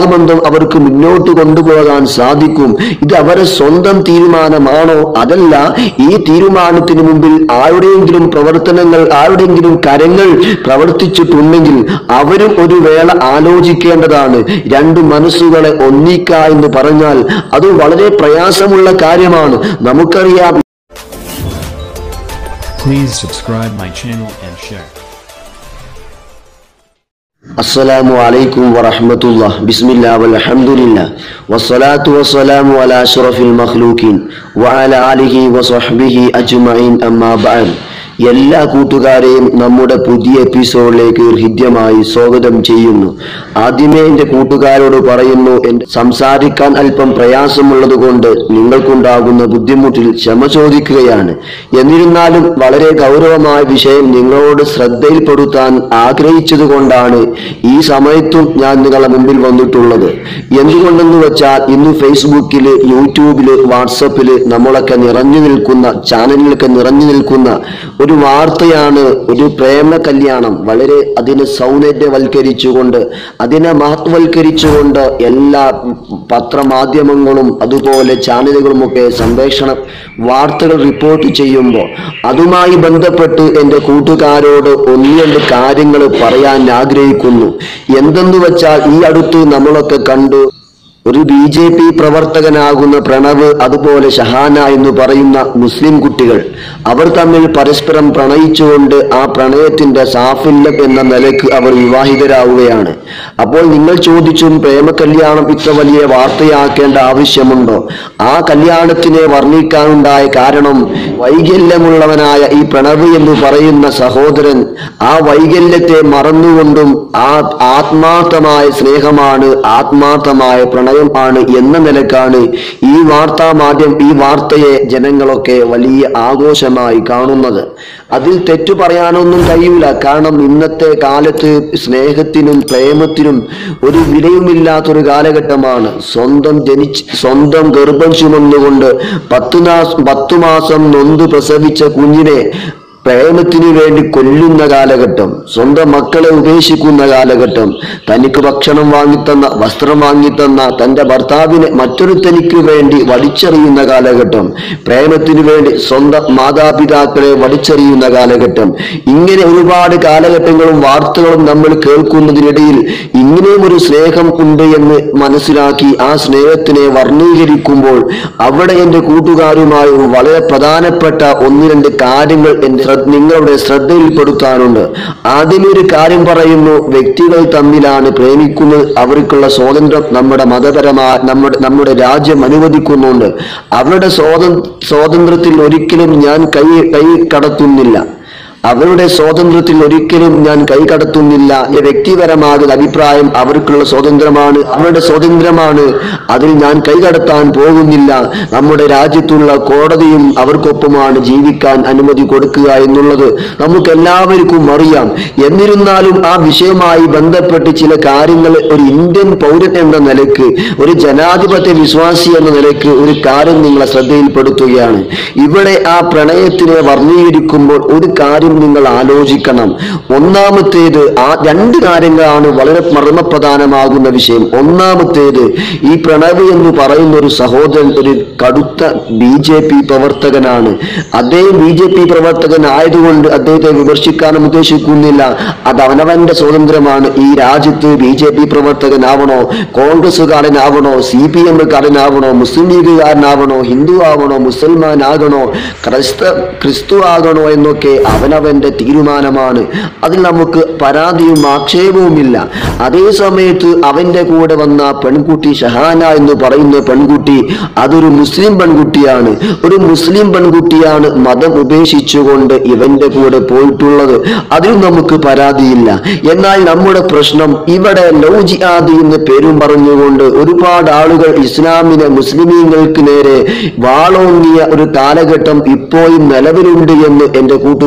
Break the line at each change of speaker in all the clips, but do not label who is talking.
വിവാഹബന്ധം അവർക്ക് മുന്നോട്ട് കൊണ്ടുപോകാൻ സാധിക്കും ഇത് അവരെ സ്വന്തം തീരുമാനമാണോ അതല്ല ഈ തീരുമാനത്തിന് മുമ്പിൽ ആരുടെയെങ്കിലും പ്രവർത്തനങ്ങൾ ആരുടെയെങ്കിലും കരങ്ങൾ പ്രവർത്തിച്ചിട്ടുണ്ടെങ്കിൽ അവരും ഒരു വേള ആലോചിക്കേണ്ടതാണ് രണ്ട് മനസ്സുകളെ ഒന്നിക്ക എന്ന് പറഞ്ഞാൽ അത് വളരെ പ്രയാസമുള്ള കാര്യമാണ് നമുക്കറിയാം
Please subscribe my channel and share.
السلام عليكم ورحمة الله بسم الله والحمد لله والصلاة والسلام على أشرف المخلوقين وعلى آله وصحبه أجمعين أما بعد എല്ലാ കൂട്ടുകാരെയും നമ്മുടെ പുതിയ എപ്പിസോഡിലേക്ക് ഹൃദ്യമായി സ്വാഗതം ചെയ്യുന്നു ആദ്യമേ എൻ്റെ കൂട്ടുകാരോട് പറയുന്നു എൻ്റെ സംസാരിക്കാൻ അല്പം പ്രയാസമുള്ളത് കൊണ്ട് നിങ്ങൾക്കുണ്ടാകുന്ന ബുദ്ധിമുട്ടിൽ ക്ഷമ ചോദിക്കുകയാണ് എന്നിരുന്നാലും വളരെ ഗൗരവമായ വിഷയം നിങ്ങളോട് ശ്രദ്ധയിൽപ്പെടുത്താൻ ആഗ്രഹിച്ചത് കൊണ്ടാണ് ഈ സമയത്തും ഞാൻ നിങ്ങളുടെ മുമ്പിൽ വന്നിട്ടുള്ളത് എന്തുകൊണ്ടെന്ന് വെച്ചാൽ ഇന്ന് ഫേസ്ബുക്കില് യൂട്യൂബില് വാട്സപ്പില് നമ്മളൊക്കെ നിറഞ്ഞു നിൽക്കുന്ന ചാനലിലൊക്കെ നിറഞ്ഞു നിൽക്കുന്ന ഒരു വാർത്തയാണ് ഒരു പ്രേമ കല്യാണം വളരെ അതിനെ സൗന്ദര്യവൽക്കരിച്ചുകൊണ്ട് അതിനെ മഹത്വവൽക്കരിച്ചുകൊണ്ട് എല്ലാ പത്രമാധ്യമങ്ങളും അതുപോലെ ചാനലുകളുമൊക്കെ സംപ്രേഷണ വാർത്തകൾ റിപ്പോർട്ട് ചെയ്യുമ്പോൾ അതുമായി ബന്ധപ്പെട്ട് എൻ്റെ കൂട്ടുകാരോട് ഒന്ന് രണ്ട് കാര്യങ്ങൾ പറയാൻ ആഗ്രഹിക്കുന്നു എന്തെന്ന് വെച്ചാൽ ഈ അടുത്ത് നമ്മളൊക്കെ കണ്ടു ഒരു ബി ജെ പി പ്രവർത്തകനാകുന്ന പ്രണവ് അതുപോലെ ഷഹാന എന്ന് പറയുന്ന മുസ്ലിം കുട്ടികൾ അവർ തമ്മിൽ പരസ്പരം പ്രണയിച്ചുകൊണ്ട് ആ പ്രണയത്തിന്റെ സാഫല്യം എന്ന നിലക്ക് അവർ വിവാഹിതരാവുകയാണ് അപ്പോൾ നിങ്ങൾ ചോദിച്ചും പ്രേമ കല്യാണം ഇത്ര വലിയ വാർത്തയാക്കേണ്ട ആവശ്യമുണ്ടോ ആ കല്യാണത്തിനെ വർണ്ണിക്കാനുണ്ടായ കാരണം വൈകല്യമുള്ളവനായ ഈ പ്രണവ് എന്ന് പറയുന്ന സഹോദരൻ ആ വൈകല്യത്തെ മറന്നുകൊണ്ടും ആ ആത്മാർത്ഥമായ സ്നേഹമാണ് ആത്മാർത്ഥമായ പ്രണയം ആണ് എന്ന നിലക്കാണ് ഈ വാർത്താ മാധ്യമം ഈ വാർത്തയെ ജനങ്ങളൊക്കെ വലിയ ആഘോഷമായി കാണുന്നത് അതിൽ തെറ്റു പറയാനൊന്നും കഴിയില്ല കാരണം ഇന്നത്തെ കാലത്ത് സ്നേഹത്തിനും പ്രേമത്തിനും ഒരു വിലയുമില്ലാത്തൊരു കാലഘട്ടമാണ് സ്വന്തം ജനിച്ച് സ്വന്തം ഗർഭം ചുമന്നുകൊണ്ട് പത്ത് നാ- പത്തു മാസം നൊന്ത് പ്രസവിച്ച കുഞ്ഞിനെ പ്രേമത്തിനു വേണ്ടി കൊല്ലുന്ന കാലഘട്ടം സ്വന്തം മക്കളെ ഉപേക്ഷിക്കുന്ന കാലഘട്ടം തനിക്ക് ഭക്ഷണം വാങ്ങിത്തന്ന വസ്ത്രം വാങ്ങിത്തന്ന തന്റെ ഭർത്താവിനെ മറ്റൊരുത്തനിക്ക് വേണ്ടി വടിച്ചെറിയുന്ന കാലഘട്ടം പ്രേമത്തിനു വേണ്ടി സ്വന്തം മാതാപിതാക്കളെ വടിച്ചെറിയുന്ന കാലഘട്ടം ഇങ്ങനെ ഒരുപാട് കാലഘട്ടങ്ങളും വാർത്തകളും നമ്മൾ കേൾക്കുന്നതിനിടയിൽ ഇങ്ങനെയും ഒരു സ്നേഹം ഉണ്ട് എന്ന് മനസ്സിലാക്കി ആ സ്നേഹത്തിനെ വർണ്ണീകരിക്കുമ്പോൾ അവിടെ എൻ്റെ കൂട്ടുകാരുമായി വളരെ പ്രധാനപ്പെട്ട ഒന്ന് രണ്ട് കാര്യങ്ങൾ എൻ്റെ ശ്രദ്ധ- നിങ്ങളുടെ ശ്രദ്ധയിൽപ്പെടുത്താനുണ്ട് ആദ്യമേ ഒരു കാര്യം പറയുന്നു വ്യക്തികൾ തമ്മിലാണ് പ്രേമിക്കുന്നത് അവർക്കുള്ള സ്വാതന്ത്ര്യം നമ്മുടെ മതപരമായ നമ്മുടെ നമ്മുടെ രാജ്യം അനുവദിക്കുന്നുണ്ട് അവരുടെ സ്വാതന്ത്ര്യ സ്വാതന്ത്ര്യത്തിൽ ഒരിക്കലും ഞാൻ കൈ കൈ കടത്തുന്നില്ല അവരുടെ സ്വാതന്ത്ര്യത്തിൽ ഒരിക്കലും ഞാൻ കൈകടത്തുന്നില്ല എന്റെ വ്യക്തിപരമാകുന്ന അഭിപ്രായം അവർക്കുള്ള സ്വാതന്ത്ര്യമാണ് അവരുടെ സ്വാതന്ത്ര്യമാണ് അതിൽ ഞാൻ കൈകടത്താൻ പോകുന്നില്ല നമ്മുടെ രാജ്യത്തുള്ള കോടതിയും അവർക്കൊപ്പമാണ് ജീവിക്കാൻ അനുമതി കൊടുക്കുക എന്നുള്ളത് നമുക്ക് എല്ലാവർക്കും അറിയാം എന്നിരുന്നാലും ആ വിഷയവുമായി ബന്ധപ്പെട്ട് ചില കാര്യങ്ങൾ ഒരു ഇന്ത്യൻ പൗരൻ എന്ന നിലക്ക് ഒരു ജനാധിപത്യ വിശ്വാസി എന്ന നിലക്ക് ഒരു കാര്യം നിങ്ങളെ ശ്രദ്ധയിൽപ്പെടുത്തുകയാണ് ഇവിടെ ആ പ്രണയത്തിനെ വർണ്ണീകരിക്കുമ്പോൾ ഒരു കാര്യം നിങ്ങൾ ആലോചിക്കണം ഒന്നാമത്തേത് ആ രണ്ട് കാര്യങ്ങളാണ് വളരെ മർമ്മപ്രധാനമാകുന്ന വിഷയം ഒന്നാമത്തേത് ഈ പ്രണവ് എന്ന് പറയുന്ന ഒരു സഹോദരൻ ഒരു കടുത്ത ബി ജെ പി പ്രവർത്തകനാണ് അദ്ദേഹം ബി ജെ പി പ്രവർത്തകൻ ആയതുകൊണ്ട് അദ്ദേഹത്തെ വിമർശിക്കാനും ഉദ്ദേശിക്കുന്നില്ല അത് അവനവന്റെ സ്വാതന്ത്ര്യമാണ് ഈ രാജ്യത്ത് ബി ജെ പി പ്രവർത്തകനാവണോ കോൺഗ്രസ്സുകാരനാവണോ സി പി എമ്മുകാരനാവണോ മുസ്ലിം ലീഗുകാരനാവണോ ഹിന്ദു ആവണോ മുസൽമാൻ ആകണോ ക്രൈസ്ത ക്രിസ്തു ആകണോ എന്നൊക്കെ അവനവന്റെ തീരുമാനമാണ് അതിൽ നമുക്ക് പരാതിയും ആക്ഷേപവുമില്ല അതേ സമയത്ത് അവന്റെ കൂടെ വന്ന പെൺകുട്ടി ഷഹാന എന്ന് പറയുന്ന പെൺകുട്ടി അതൊരു മുസ്ലിം പെൺകുട്ടിയാണ് ഒരു മുസ്ലിം പെൺകുട്ടിയാണ് മതം ഉപേക്ഷിച്ചുകൊണ്ട് ഇവന്റെ കൂടെ പോയിട്ടുള്ളത് അതിൽ നമുക്ക് പരാതിയില്ല എന്നാൽ നമ്മുടെ പ്രശ്നം ഇവിടെ ലൗ ജിഹാദി എന്ന് പേരും പറഞ്ഞുകൊണ്ട് ഒരുപാട് ആളുകൾ ഇസ്ലാമിനെ മുസ്ലിമീങ്ങൾക്ക് നേരെ വാളോങ്ങിയ ഒരു കാലഘട്ടം ഇപ്പോഴും നിലവിലുണ്ട് എന്ന് എന്റെ കൂട്ടുകാർക്ക്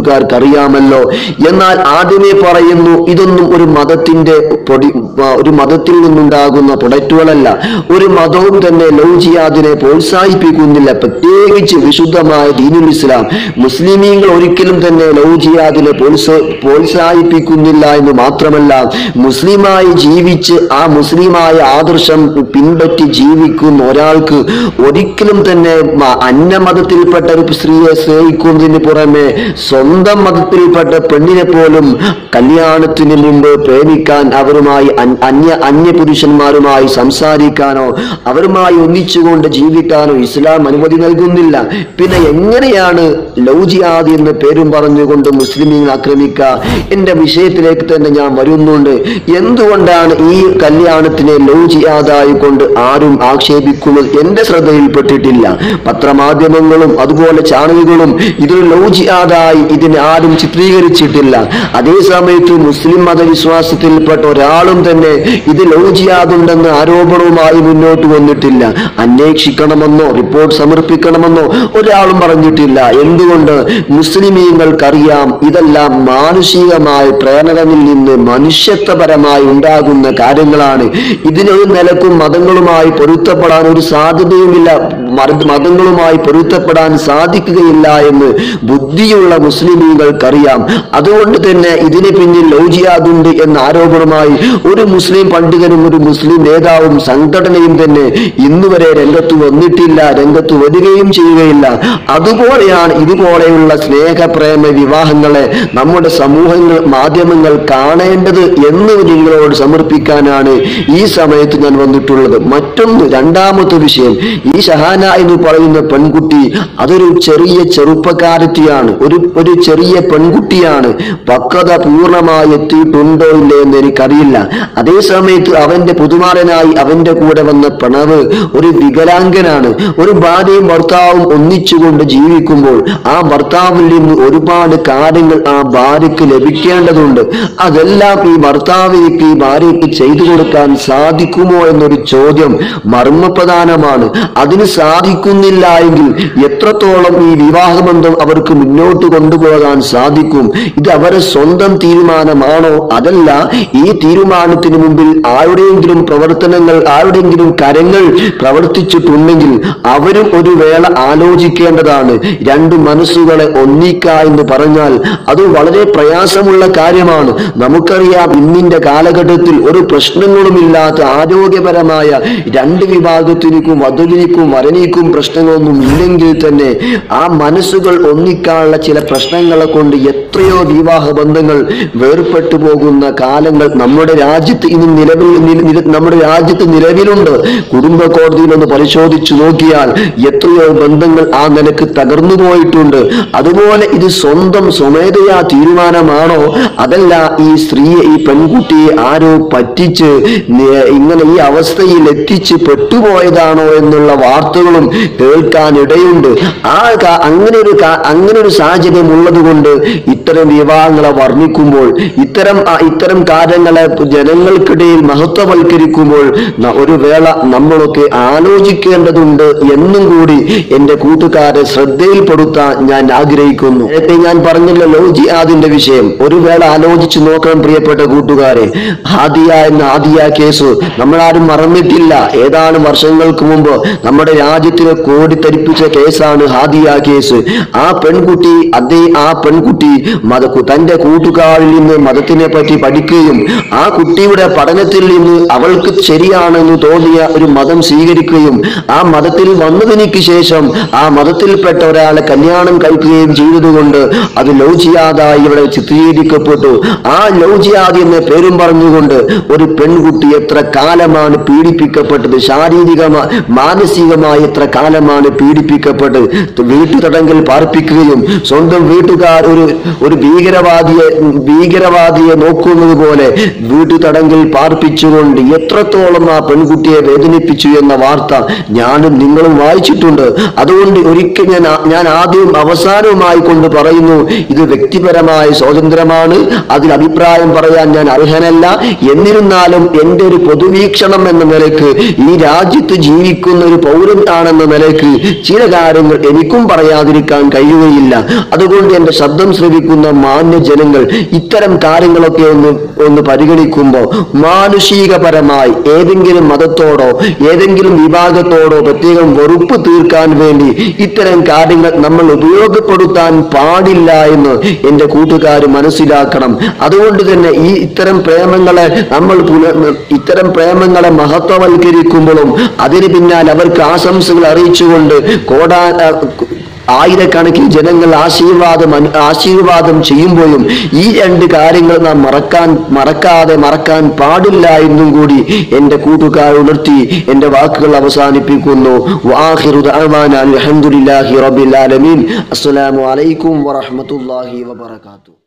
അറിയാമല്ലോ എന്നാൽ ആദ്യമേ പറയുന്നു ഇതൊന്നും ഒരു മതത്തിന്റെ പൊടി ആ, ഒരു മതത്തിൽ നിന്നുണ്ടാകുന്ന പ്രൊഡക്റ്റുകളല്ല ഒരു മതവും തന്നെ ലവ് ജിഹാദിനെ പ്രോത്സാഹിപ്പിക്കുന്നില്ല പ്രത്യേകിച്ച് വിശുദ്ധമായ ദീനുൽ ഇസ്ലാം മുസ്ലിമീങ്ങൾ ഒരിക്കലും തന്നെ ലവ് ജിഹാദിനെ പ്രോത്സ പ്രോത്സാഹിപ്പിക്കുന്നില്ല എന്ന് മാത്രമല്ല മുസ്ലിമായി ജീവിച്ച് ആ മുസ്ലിമായ ആദർശം പിൻപറ്റി ജീവിക്കുന്ന ഒരാൾക്ക് ഒരിക്കലും തന്നെ മ- അന്യമതത്തിൽപ്പെട്ട ഒരു സ്ത്രീയെ സ്നേഹിക്കുന്നതിന് പുറമെ സ്വന്തം മതത്തിൽപ്പെട്ട പെണ്ണിനെ പോലും കല്യാണത്തിന് മുമ്പ് പ്രേമിക്കാൻ അവരുമായി അൻ- അന്യ അന്യ പുരുഷന്മാരുമായി സംസാരിക്കാനോ അവരുമായി ഒന്നിച്ചുകൊണ്ട് ജീവിക്കാനോ ഇസ്ലാം അനുമതി നൽകുന്നില്ല പിന്നെ എങ്ങനെയാണ് ലൗജിയാദി എന്ന പേരും പറഞ്ഞുകൊണ്ട് മുസ്ലിമീങ്ങൾ ആക്രമിക്കുക എന്റെ വിഷയത്തിലേക്ക് തന്നെ ഞാൻ വരുന്നുണ്ട് എന്തുകൊണ്ടാണ് ഈ കല്യാണത്തിനെ ലൗജിയാദായി കൊണ്ട് ആരും ആക്ഷേപിക്കുന്നത് എന്റെ ശ്രദ്ധയിൽപ്പെട്ടിട്ടില്ല പത്രമാധ്യമങ്ങളും അതുപോലെ ചാനലുകളും ഇതൊരു ലൗജിയാദായി ഇതിനെ ആരും ചിത്രീകരിച്ചിട്ടില്ല അതേ സമയത്ത് മുസ്ലിം മതവിശ്വാസത്തിൽപ്പെട്ട ഒരാളും തന്നെ ഇത് ലൗജിയാദുണ്ടെന്ന് ആരോപണവുമായി മുന്നോട്ട് വന്നിട്ടില്ല അന്വേഷിക്കണമെന്നോ റിപ്പോർട്ട് സമർപ്പിക്കണമെന്നോ ഒരാളും പറഞ്ഞിട്ടില്ല എന്തുകൊണ്ട് മുസ്ലിമീങ്ങൾക്കറിയാം ഇതെല്ലാം മാനുഷികമായ പ്രേരണകളിൽ നിന്ന് മനുഷ്യത്വപരമായി ഉണ്ടാകുന്ന കാര്യങ്ങളാണ് ഇതിനൊരു നിലക്കും മതങ്ങളുമായി പൊരുത്തപ്പെടാൻ ഒരു സാധ്യതയുമില്ല മത- മതങ്ങളുമായി പൊരുത്തപ്പെടാൻ സാധിക്കുകയില്ല എന്ന് ബുദ്ധിയുള്ള മുസ്ലിമീങ്ങൾക്കറിയാം അതുകൊണ്ട് തന്നെ ഇതിന് പിന്നിൽ ലൗജിയാദുണ്ട് എന്ന ആരോപണമായി ഒരു മുസ്ലിം പണ്ഡിതനും ഒരു മുസ്ലിം നേതാവും സംഘടനയും തന്നെ ഇന്നുവരെ രംഗത്ത് വന്നിട്ടില്ല രംഗത്ത് വരികയും ചെയ്യുകയില്ല അതുപോലെയാണ് ഇതുപോലെയുള്ള സ്നേഹപ്രേമ വിവാഹങ്ങളെ നമ്മുടെ സമൂഹങ്ങൾ മാധ്യമങ്ങൾ കാണേണ്ടത് എന്ന് നിങ്ങളോട് സമർപ്പിക്കാനാണ് ഈ സമയത്ത് ഞാൻ വന്നിട്ടുള്ളത് മറ്റൊന്ന് രണ്ടാമത്തെ വിഷയം ഈ ഷഹാന എന്ന് പറയുന്ന പെൺകുട്ടി അതൊരു ചെറിയ ചെറുപ്പക്കാരത്തിയാണ് ഒരു ഒരു ചെറിയ പെൺകുട്ടിയാണ് പക്വത പൂർണ്ണമായി എത്തിയിട്ടുണ്ടോ ഇല്ലേ എന്ന് എനിക്കറിയില്ല അതേ സമയത്ത് അവന്റെ പുതുമാരനായി അവന്റെ കൂടെ വന്ന പ്രണവ് ഒരു വികലാംഗനാണ് ഒരു ഭാര്യയും ഭർത്താവും ഒന്നിച്ചുകൊണ്ട് ജീവിക്കുമ്പോൾ ആ ഭർത്താവിൽ നിന്ന് ഒരുപാട് കാര്യങ്ങൾ ആ ഭാര്യയ്ക്ക് ലഭിക്കേണ്ടതുണ്ട് അതെല്ലാം ഈ ഭർത്താവിലേക്ക് ഈ ഭാര്യയ്ക്ക് ചെയ്തു കൊടുക്കാൻ സാധിക്കുമോ എന്നൊരു ചോദ്യം മർമ്മപ്രധാനമാണ് അതിന് സാധിക്കുന്നില്ല എങ്കിൽ എത്രത്തോളം ഈ വിവാഹബന്ധം അവർക്ക് മുന്നോട്ട് കൊണ്ടുപോകാൻ സാധിക്കും ഇത് അവരെ സ്വന്തം തീരുമാനമാണോ അതല്ല ഈ തീരുമാനത്തിന് മുമ്പിൽ ആരുടെയെങ്കിലും പ്രവർത്തനങ്ങൾ ആരുടെയെങ്കിലും കരങ്ങൾ പ്രവർത്തിച്ചിട്ടുണ്ടെങ്കിൽ അവരും ഒരു വേള ആലോചിക്കേണ്ടതാണ് രണ്ട് മനസ്സുകളെ ഒന്നിക്ക എന്ന് പറഞ്ഞാൽ അത് വളരെ പ്രയാസമുള്ള കാര്യമാണ് നമുക്കറിയാം ഇന്നിന്റെ കാലഘട്ടത്തിൽ ഒരു പ്രശ്നങ്ങളുമില്ലാത്ത ആരോഗ്യപരമായ രണ്ട് വിഭാഗത്തിനും വധുവിനിക്കും വരനിക്കും പ്രശ്നങ്ങളൊന്നും ഇല്ലെങ്കിൽ തന്നെ ആ മനസ്സുകൾ ഒന്നിക്കാനുള്ള ചില പ്രശ്നങ്ങളെ കൊണ്ട് എത്രയോ വിവാഹ ബന്ധങ്ങൾ വേർപെട്ടു പോകുന്ന കാലങ്ങൾ നമ്മുടെ രാജ്യത്ത് ഇന്ന് നിലവിൽ നില- നില- നമ്മുടെ രാജ്യത്ത് നിലവിലുണ്ട് കുടുംബ കോടതിയിൽ ഒന്ന് പരിശോധിച്ചു നോക്കിയാൽ എത്രയോ ബന്ധങ്ങൾ ആ നിലക്ക് തകർന്നു പോയിട്ടുണ്ട് അതുപോലെ ഇത് സ്വന്തം സ്വമേധയാ തീരുമാനമാണോ അതല്ല ഈ സ്ത്രീയെ ഈ പെൺകുട്ടിയെ ആരോ പറ്റിച്ച് നി- ഇങ്ങനെ ഈ അവസ്ഥയിൽ എത്തിച്ച് പെട്ടുപോയതാണോ എന്നുള്ള വാർത്തകളും കേൾക്കാൻ ഇടയുണ്ട് ആ കാ- അങ്ങനെ ഒരു കാ- അങ്ങനെ ഒരു സാഹചര്യം ഉള്ളത് കൊണ്ട് ഇത്തരം വിവാഹങ്ങളെ വർണ്ണിക്കുമ്പോൾ ഇത്തരം ആ- ഇത്തരം കാര്യങ്ങളെ ജനങ്ങൾക്കിടയിൽ മഹത്വവൽക്കരിക്കുമ്പോൾ ന- ഒരു വേള നമ്മളൊക്കെ ആലോചിക്കേണ്ടതുണ്ട് എന്നും കൂടി എന്റെ കൂട്ടുകാരെ ശ്രദ്ധയിൽപ്പെടുത്താൻ ഞാൻ ആഗ്രഹിക്കുന്നു നേരത്തെ ഞാൻ പറഞ്ഞല്ലോ ജിഹാദിന്റെ വിഷയം ഒരു വേള ആലോചിച്ചു നോക്കണം പ്രിയപ്പെട്ട കൂട്ടുകാരെ ഹാദിയ എന്ന ഹാദിയ കേസ് നമ്മളാരും മറന്നിട്ടില്ല ഏതാനും വർഷങ്ങൾക്ക് മുമ്പ് നമ്മുടെ രാജ്യത്തിനെ കോടിത്തരിപ്പിച്ച കേസാണ് ഹാദിയ കേസ് ആ പെൺകുട്ടി അതേ ആ പെൺകുട്ടി മത തന്റെ കൂട്ടുകാരിൽ നിന്ന് മതത്തിനെ പറ്റി പഠിക്കുകയും ആ കുട്ടിയുടെ പഠനത്തിൽ നിന്ന് അവൾക്ക് ശരിയാണെന്ന് തോന്നിയ ഒരു മതം സ്വീകരിക്കുകയും ആ മതത്തിൽ വന്നതിന് ശേഷം ആ മതത്തിൽപ്പെട്ട ഒരാളെ കല്യാണം കഴിക്കുകയും ചെയ്തതുകൊണ്ട് അത് ലൗജിയാദായി ഇവിടെ ചിത്രീകരിക്കപ്പെട്ടു ആ ലൗജിയാദി എന്ന പേരും പറഞ്ഞുകൊണ്ട് ഒരു പെൺകുട്ടി എത്ര കാലമാണ് പീഡിപ്പിക്കപ്പെട്ടത് ശാരീരികമായി മാനസികമായി എത്ര കാലമാണ് പീഡിപ്പിക്കപ്പെട്ടത് വീട്ടുതടങ്കൽ പാർപ്പിക്കുകയും സ്വന്തം വീട്ടുകാർ ഒരു ഒരു ഭീകരവാദിയെ ഭീകരവാദിയെ നോക്കുന്നത് പോലെ വീട്ടുതടങ്കിൽ പാർപ്പിച്ചുകൊണ്ട് എത്രത്തോളം ആ പെൺകുട്ടിയെ വേദനിപ്പിച്ചു എന്ന വാർത്ത ഞാനും നിങ്ങളും വായിച്ചിട്ടുണ്ട് അതുകൊണ്ട് ഒരിക്കൽ ഞാൻ ആ- ഞാൻ ആദ്യവും അവസാനവുമായി കൊണ്ട് പറയുന്നു ഇത് വ്യക്തിപരമായ സ്വാതന്ത്ര്യമാണ് അതിൽ അഭിപ്രായം പറയാൻ ഞാൻ അർഹനല്ല എന്നിരുന്നാലും എൻ്റെ ഒരു പൊതുവീക്ഷണം എന്ന നിലയ്ക്ക് ഈ രാജ്യത്ത് ജീവിക്കുന്ന ഒരു പൗരൻ ആണ് ഒരാളാണെന്ന നിലയ്ക്ക് ചില കാര്യങ്ങൾ എനിക്കും പറയാതിരിക്കാൻ കഴിയുകയില്ല അതുകൊണ്ട് എന്റെ ശബ്ദം ശ്രവിക്കുന്ന മാന്യ ജനങ്ങൾ ഇത്തരം കാര്യങ്ങളൊക്കെ ഒന്ന് ഒന്ന് പരിഗണിക്കുമ്പോൾ മാനുഷികപരമായി ഏതെങ്കിലും മതത്തോടോ ഏതെങ്കിലും വിഭാഗത്തോടോ പ്രത്യേകം വെറുപ്പ് തീർക്കാൻ വേണ്ടി ഇത്തരം കാര്യങ്ങൾ നമ്മൾ ഉപയോഗപ്പെടുത്താൻ പാടില്ല എന്ന് എന്റെ കൂട്ടുകാർ മനസ്സിലാക്കണം അതുകൊണ്ട് തന്നെ ഈ ഇത്തരം പ്രേമങ്ങളെ നമ്മൾ പുല- ഇത്തരം പ്രേമങ്ങളെ മഹത്വവൽക്കരിക്കുമ്പോഴും അതിന് പിന്നാലെ അവർക്ക് ആശംസകൾ അറിയിച്ചുകൊണ്ട് കോടാ ആയിരക്കണക്കിന് ജനങ്ങൾ ആശീർവാദം അനു- ആശീർവാദം ചെയ്യുമ്പോഴും ഈ രണ്ട് കാര്യങ്ങൾ നാം മറക്കാൻ മറക്കാതെ മറക്കാൻ പാടില്ല എന്നും കൂടി എന്റെ കൂട്ടുകാർ ഉണർത്തി എന്റെ വാക്കുകൾ അവസാനിപ്പിക്കുന്നു വാഹിറു ദഅവാന അൽഹംദുലില്ലാഹി റബ്ബിൽ ആലമീൻ അസ്സലാമു അലൈക്കും വറഹ്മത്തുള്ളാഹി വബറകാതുഹു